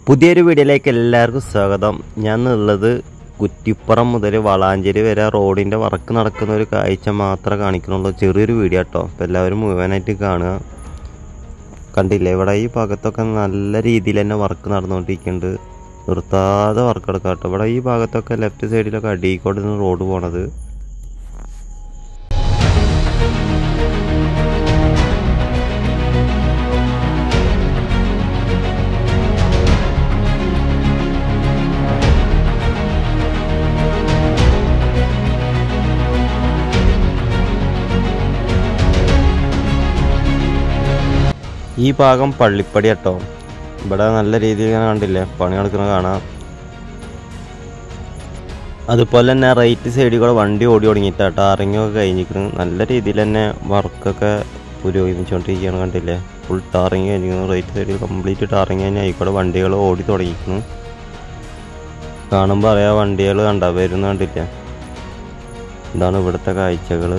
പുതിയൊരു വീഡിയോയിലേക്ക് എല്ലാവർക്കും സ്വാഗതം ഞാൻ ഉള്ളത് കുറ്റിപ്പുറം മുതൽ വളാഞ്ചേരി വരെ റോഡിൻ്റെ വർക്ക് നടക്കുന്ന ഒരു കാഴ്ച മാത്രമേ കാണിക്കുന്നുള്ളൂ ചെറിയൊരു വീഡിയോ കേട്ടോ അപ്പോൾ എല്ലാവരും മുഴുവനായിട്ട് കാണുക കണ്ടില്ലേ ഇവിടെ ഈ ഭാഗത്തൊക്കെ നല്ല രീതിയിൽ തന്നെ വർക്ക് നടന്നുകൊണ്ടിരിക്കുന്നുണ്ട് നിർത്താതെ വർക്ക് എടുക്കാം കേട്ടോ ഇവിടെ ഈ ഭാഗത്തൊക്കെ ലെഫ്റ്റ് സൈഡിലൊക്കെ അടീക്കോട് നിന്ന് റോഡ് പോണത് ഈ ഭാഗം പള്ളിപ്പടി കേട്ടോ ഇവിടെ നല്ല രീതിയിൽ ഇങ്ങനെ കണ്ടില്ലേ പണി നടക്കുന്നത് കാണാം അതുപോലെ തന്നെ റൈറ്റ് സൈഡിൽ കൂടെ വണ്ടി ഓടി തുടങ്ങിയിട്ടാട്ടോ ടാറിങ്ങൊക്കെ കഴിഞ്ഞിരിക്കുന്നു നല്ല രീതിയിൽ തന്നെ വർക്കൊക്കെ പുരോഗമിച്ചുകൊണ്ടിരിക്കുകയാണ് കണ്ടില്ലേ ഫുൾ ടാറിങ് കഴിഞ്ഞിരിക്കുന്നു റൈറ്റ് സൈഡിൽ കംപ്ലീറ്റ് ടാറിങ് കഴിഞ്ഞ് ആയിക്കോടെ വണ്ടികൾ ഓടി തുടങ്ങിയിരിക്കുന്നു കാണുമ്പോൾ അറിയാം വണ്ടികൾ കണ്ട വരുന്ന കണ്ടില്ലേ ഇതാണ് ഇവിടുത്തെ കാഴ്ചകൾ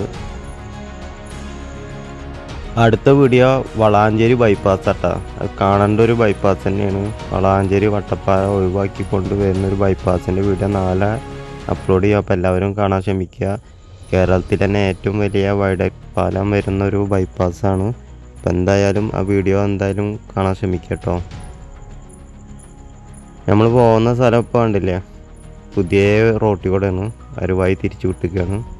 അടുത്ത വീഡിയോ വളാഞ്ചേരി ബൈപ്പാസ് ആട്ടാ അത് കാണേണ്ട ഒരു ബൈപ്പാസ് തന്നെയാണ് വളാഞ്ചേരി വട്ടപ്പാറ ഒഴിവാക്കിക്കൊണ്ട് വരുന്ന ഒരു ബൈപ്പാസിൻ്റെ വീഡിയോ നാളെ അപ്ലോഡ് ചെയ്യാം അപ്പോൾ എല്ലാവരും കാണാൻ ശ്രമിക്കുക കേരളത്തിൽ തന്നെ ഏറ്റവും വലിയ വൈഡ് പാലം വരുന്ന ഒരു ബൈപ്പാസാണ് അപ്പോൾ എന്തായാലും ആ വീഡിയോ എന്തായാലും കാണാൻ ശ്രമിക്കുക കേട്ടോ നമ്മൾ പോകുന്ന സ്ഥലം ഇപ്പോൾ കണ്ടില്ലേ പുതിയ റോട്ടിൽ കൂടെയാണ് അരുവായി തിരിച്ചു വിട്ടിരിക്കുകയാണ്